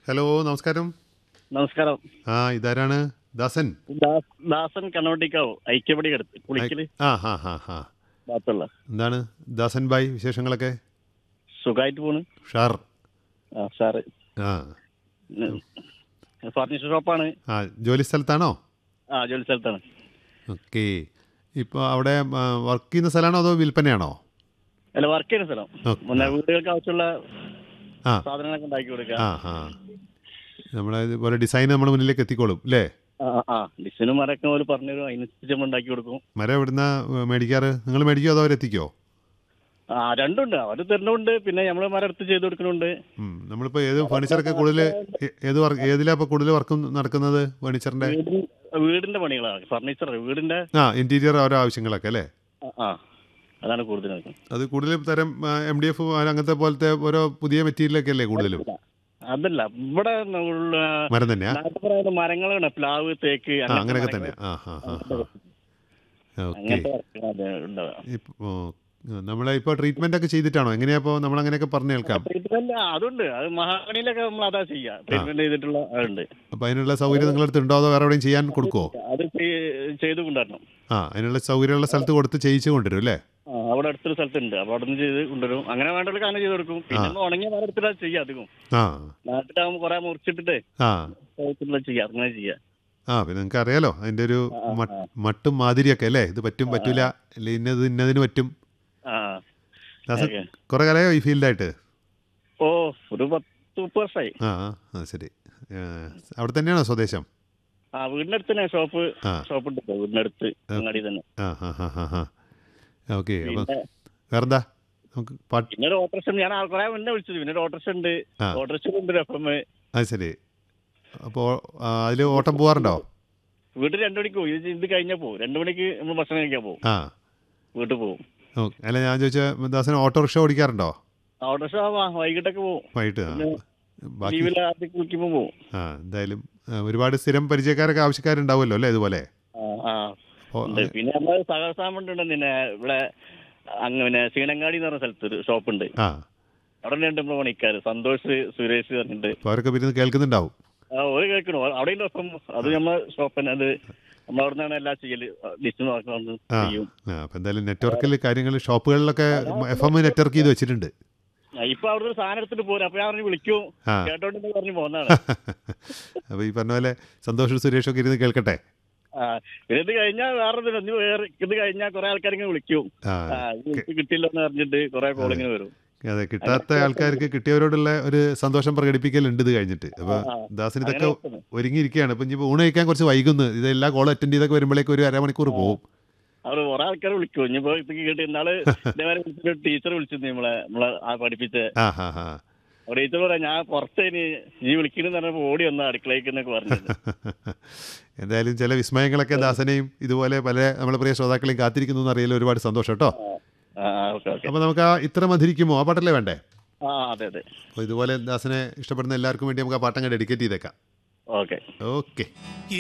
Hello നമസ്കാരം നമസ്കാരം ആ ഇതാരാണ് ദാസൻ ദാസ്- ദാസൻ കണ്ണോട്ടിക്കാവ് ഐക്യപടി അടുത്ത് കുളിക്കല് ആ ഹാ ഹാ ഹാ ഭാഗത്തുള്ള എന്താണ് ദാസൻ ബായ് വിശേഷങ്ങളൊക്കെ സുഖമായിട്ട് പോണ് ഷാർ ആ സാറ് ആ ഫർണിച്ചർ ഷോപ്പാണ് ആ ജോലി സ്ഥലത്താണോ ആ ജോലി സ്ഥലത്താണ് ഓക്കെ ഇപ്പോൾ അവിടെ വർക്ക് ചെയ്യുന്ന സ്ഥലമാണോ അതോ വിൽപ്പനയാണോ അല്ല വർക്ക് ചെയ്യുന്ന സ്ഥലം ഓക്കെ. പിന്നെ വീടുകൾക്ക് ആവശ്യമുള്ള ആ സാധനങ്ങളൊക്കെ ഉണ്ടാക്കി കൊടുക്കുക ആ ആ നമ്മളെ ഇതുപോലെ ഡിസൈൻ നമ്മുടെ മുന്നിലേക്ക് എത്തിക്കോളും അല്ലേ ആ ആ ഡിസൈനും മരൊക്കെ പോലെ പറഞ്ഞുതരും അതിനനുസരിച്ച് നമ്മൾ ഉണ്ടാക്കി കൊടുക്കും മരം എവിടുന്ന മേടിക്കാറ് നിങ്ങൾ മേടിക്കുമോ അതോ അവരെത്തിക്കോ ആ രണ്ടുണ്ട് അവർ തരുന്നുണ്ട് പിന്നെ നമ്മൾ മരം എടുത്ത് ചെയ്ത് കൊടുക്കുന്നുണ്ട് ഉം. നമ്മളിപ്പോൾ ഏത് ഫർണിച്ചറൊക്കെ കൂടുതൽ ഏ- ഏത് വർക്ക് ഏതിലാണ് ഇപ്പോൾ കൂടുതൽ വർക്ക് നടക്കുന്നത് ഫർണിച്ചറിൻ്റെ വീടിൻ- വീടിന്റെ പണികളാണ് ഫർണിച്ചർ വീടിന്റെ ആ ഇൻറ്റീരിയർ ഓരോ ആവശ്യങ്ങളൊക്കെ അല്ലേ ആ, ആ അതാണ് കൂടുതൽ നടക്കുന്നത്. അത് കൂടുതൽ തരം എം ഡി എഫ് അങ്ങനത്തെ പോലത്തെ ഓരോ പുതിയ മെറ്റീരിയലൊക്കെ അല്ലേ കൂടുതലും അതല്ല ഇവിടെ ഉള്ള മരം തന്നെയാ നാട്ടിൽ പറയുന്ന മരങ്ങളാണ് പ്ലാവ് തേക്ക് ആ അങ്ങനത്തെ അങ്ങനെയൊക്കെ മരങ്ങൾ. തന്നെ ആ ഹാ ഹാ ഓക്കെ അങ്ങനത്തെ വർക്കുകളാ അത് ഉണ്ടാവുക. ഇപ്പോൾ നമ്മളെ ഇപ്പോൾ ട്രീറ്റ്മെൻ്റ് ഒക്കെ ചെയ്തിട്ടാണോ എങ്ങനെയാ ഇപ്പോൾ നമ്മൾ അങ്ങനെയൊക്കെ പറഞ്ഞു കേൾക്കാം ട്രീറ്റ്മെന്റ് അതുണ്ട് അത് മഹാഗണിയിലൊക്കെ നമ്മൾ അതാ ചെയ്യാ ട്രീറ്റ്മെന്റ് ചെയ്തിട്ടുള്ള അതുണ്ട് അപ്പോൾ അതിനുള്ള സൗകര്യം നിങ്ങളടുത്ത് ഉണ്ടോ അതോ വേറെ എവിടെയും ചെയ്യാൻ കൊടുക്കുമോ അത് ചെയ്- ചെയ്ത് കൊണ്ടുവരണം ആ അതിനുള്ള സൗകര്യമുള്ള സ്ഥലത്ത് കൊടുത്ത് ചെയ്യിച്ച് കൊണ്ടുവരും അല്ലേ ആ, അവിടെ അടുത്തൊരു സ്ഥലത്തുണ്ട് അപ്പൊ അവിടെ നിന്ന് ചെയ്ത് കൊണ്ടുവരും അങ്ങനെ വേണ്ടവർക്ക് അങ്ങനെ ചെയ്ത് കൊടുക്കും പിന്നെ ഒന്ന് ഉണങ്ങിയ മരം എടുത്തിട്ടാ ചെയ്യാം അധികം ആ നാട്ടിലാകുമ്പോൾ കുറെ മുറിച്ചിട്ടിട്ട് ആ എടുത്തിട്ടുള്ള ചെയ്യാം അങ്ങനെ ചെയ്യാം ആ പിന്നെ നിങ്ങൾക്ക് അറിയാലോ അതിൻ്റെ ഒരു ആ, ആ, മ- മട്ടും മാതിരിയൊക്കെ അല്ലേ ഇത് പറ്റും പറ്റൂല അല്ലെ ഇന്നത് ഇന്നതിന് പറ്റും ആ ദാസൻ ഓക്കെ. കുറേ കാലമായോ ഈ ഫീൽഡായിട്ട് ഓ ഒരു പത്ത് മുപ്പത് വർഷമായി ആ ആ ശരി ആ, അവിടെ തന്നെയാണോ സ്വദേശം ആ വീടിന്റെ അടുത്ത് തന്നെ ഷോപ്പ് ആ. ഷോപ്പ് ഉണ്ട് വീടിന്റെ അടുത്ത് അങ്ങാടി തന്നെ ആ ഹാ ഹാ ഹാ ഹാ ഓക്കെ അപ്പം പിന്നെ വേറെന്താ നമുക്ക് പാട്ട് പിന്നെ ഒരു ഓട്ടോറിക്ഷ ഞാൻ കുറെ മുന്നേ വിളിച്ചത് പിന്നെ ഒരു ഓട്ടോറിക്ഷ ഉണ്ട് ആ. ഓട്ടോറിക്ഷ ഉണ്ട് എഫ് എം അത് ശരി അപ്പോൾ അതിൽ ഓട്ടം പോവാറുണ്ടോ വീട്ടിൽ രണ്ടു മണിക്ക് പോകും ഇത് ഇത് കഴിഞ്ഞാൽ പോകും രണ്ടു മണിക്ക് നമ്മൾ ഭക്ഷണം കഴിക്കാൻ പോകും ആ വീട്ടിൽ പോകും ഓക്കെ അല്ല ഞാൻ ചോദിച്ച ദാസന് ഓട്ടോറിക്ഷ ഓടിക്കാറുണ്ടോ ഓട്ടോറിക്ഷ വൈകിട്ടൊക്കെ പോകും വൈകിട്ട് ആ. പിന്നെ ബാക്കി ലീവിൽ ആദ്യം കുളിക്കുമ്പോൾ പോകും ആ എന്തായാലും ആ, ഒരുപാട് സ്ഥിരം പരിചയക്കാരൊക്കെ ആവശ്യക്കാരുണ്ടാവുമല്ലോ അല്ലേ ഇതുപോലെ ആ ആ അപ്പോൾ ഉണ്ട് പിന്നെ നമ്മൾ സഹസാമുണ്ട് പിന്നെ ഇവിടെ അങ്ങനെ സീനങ്ങാടി എന്ന് പറഞ്ഞ സ്ഥലത്ത് ഒരു ഷോപ്പുണ്ട് ആ അവിടെ രണ്ട് നമ്മൾ പണിക്കാർ സന്തോഷ് സുരേഷ് പറഞ്ഞിട്ട് അപ്പോൾ അവരൊക്കെ പിന്നെ കേൾക്കുന്നുണ്ടാവും ആ ഒരു കേൾക്കണു അവിടെ ഉണ്ട് ഒപ്പം അത് നമ്മളെ ഷോപ്പ് തന്നെ അത് നമ്മൾ അവിടെ നിന്നാണ് എല്ലാം ചെയ്യല് ലിസ്റ്റ് നോക്കണം ആ ചെയ്യും ആ അപ്പോൾ എന്തായാലും നെറ്റ്വർക്കിൽ കാര്യങ്ങൾ ഷോപ്പുകളിലൊക്കെ എഫ് എം നെറ്റ്വർക്ക് ചെയ്ത് വെച്ചിട്ടുണ്ട് ആ, ഇപ്പൊ അവിടെ ഒരു സാധനം എടുത്തിട്ട് പോരാ അപ്പൊ ഞാൻ പറഞ്ഞു വിളിക്കും ആ കേട്ടോണ്ട് പറഞ്ഞു പോന്നാണ് അപ്പോൾ ഈ പറഞ്ഞ പോലെ സന്തോഷ് സുരേഷൊക്കെ ഇരുന്ന് കേൾക്കട്ടെ ആ പിന്നെ ഇത് കഴിഞ്ഞാൽ വേറെ ഇതിന് ഇത് വേറെ ഇത് കഴിഞ്ഞാൽ കുറെ ആൾക്കാരിങ്ങനെ വിളിക്കും ആ ആ ഇത് എനിക്ക് കിട്ടിയില്ലെന്ന് പറഞ്ഞിട്ട് കുറെ കോളിങ്ങനെ വരും അതെ കിട്ടാത്ത ആൾക്കാർക്ക് കിട്ടിയവരോടുള്ള ഒരു സന്തോഷം പ്രകടിപ്പിക്കലുണ്ട് ഇത് കഴിഞ്ഞിട്ട് അപ്പോൾ ആ, ദാസിന് അങ്ങനെ ഇതൊക്കെ നോക്കുന്നു. ഒരുങ്ങിയിരിക്കുകയാണ് ഇപ്പം ഇനിയിപ്പോൾ ഊണ് കഴിക്കാൻ കുറച്ച് വൈകുന്നു ഇത് എല്ലാ കോൾ അറ്റൻഡ് ചെയ്തൊക്കെ വരുമ്പോഴേക്കും ഒരു അരമണിക്കൂർ പോകും അവർ കുറെ ആൾക്കാർ വിളിക്കും ഇനിയിപ്പോ ഇത് കേട്ട് ഇന്നാള് ഇതേമാതിരി വിളിച്ചിട്ട് ടീച്ചർ വിളിച്ചിരുന്നു നമ്മളെ നമ്മളെ ആ പഠിപ്പിച്ച ആ ഹാ ഹാ ടീച്ചർ പറയാം ഞാൻ പുറത്തേന് ഈ വിളിക്കണെന്ന് പറഞ്ഞപ്പോ ഓടി വന്ന അടുക്കളയ്ക്ക് എന്നൊക്കെ പറഞ്ഞത് എന്തായാലും ചില വിസ്മയങ്ങളൊക്കെ ദാസനെയും ഇതുപോലെ പല നമ്മളെ പ്രിയ ശ്രോതാക്കളെയും കാത്തിരിക്കുന്നു എന്ന് അറിയാൻ ഒരുപാട് സന്തോഷം കേട്ടോ ആ ഓക്കെ ഓക്കെ അപ്പോൾ നമുക്ക് ആ ഇത്ര മധുരിക്കുമോ ആ പാട്ടല്ലേ വേണ്ടേ ആ അതെ അതെ അപ്പോൾ ഇതുപോലെ ദാസനെ ഇഷ്ടപ്പെടുന്ന എല്ലാവർക്കും വേണ്ടി നമുക്ക് ആ പാട്ടങ്ങ് ഡെഡിക്കേറ്റ് ചെയ്തേക്കാം ഓക്കെ ഓക്കെ